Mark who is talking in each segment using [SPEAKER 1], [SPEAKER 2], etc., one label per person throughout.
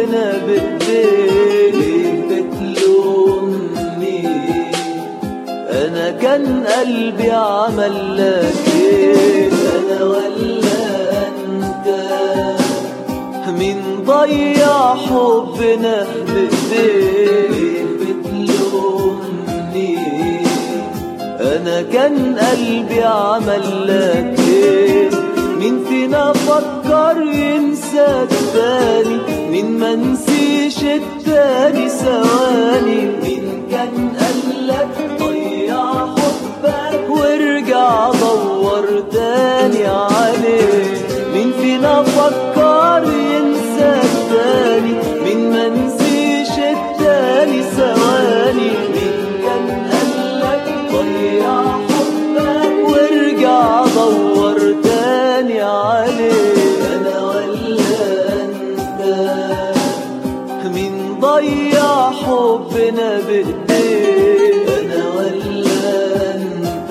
[SPEAKER 1] حبنا بإيديه بتلومني أنا كان قلبي عمل لك إيه أنا ولا أنت مين ضيع حبنا بإيديه بتلومني أنا كان قلبي عمل لك إيه مين فينا فكر ينسى التاني مين ما نسيش التاني ثواني مين كان قالك ضيع حبك وارجع دور تاني عليه مين فينا فكر ينسى التاني مين ما نسيش التاني ثواني مين كان قالك ضيع حبك وارجع دور تاني عليه انا ولا انت مين ضيع حبنا بايديه انا ولا انت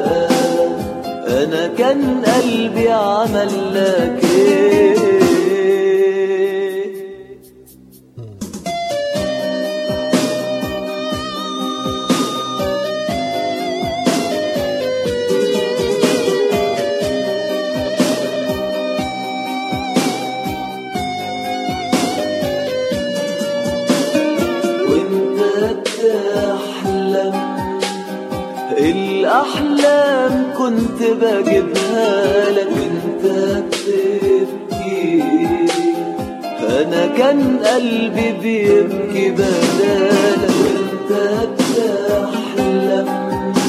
[SPEAKER 1] انا كان قلبي عمل لك ايه وانت بتحلم الأحلام كنت بجيبها لك وانت بتبكي أنا كان قلبي بيبكي بدالك وانت بتحلم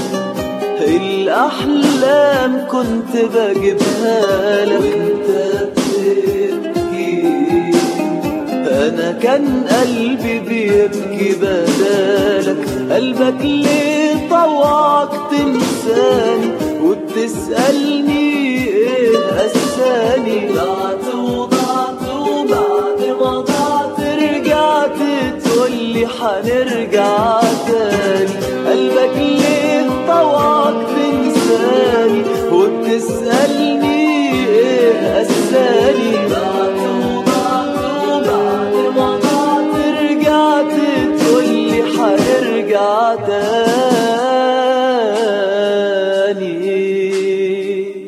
[SPEAKER 1] الأحلام كنت بجيبها لك وانت بتبكي أنا كان قلبي بيبكي بدالك قلبك ليه طوعك تنساني وبتسألني ايه أساني ضعت وضعت وبعد ما ضعت رجعت تقولي حنرجع تاني قلبك ليه طوعك تنساني وبتسألني ايه أساني ضعت وضعت وبعد ما ضعت رجعت تقولي حنرجع تاني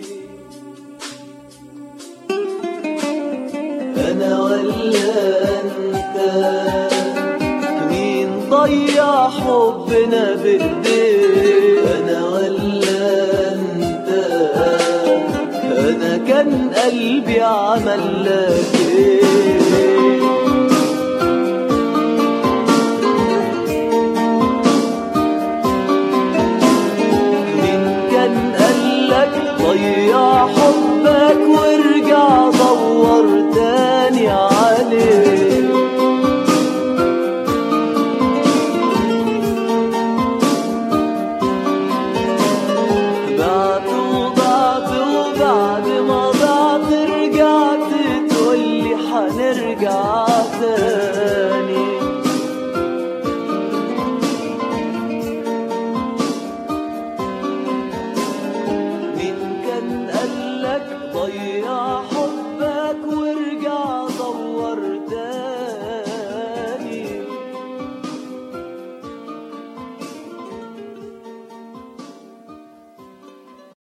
[SPEAKER 1] أنا ولا أنت مين ضيع حبنا بإيديه أنا ولا أنت أنا كان قلبي عمل لك إيه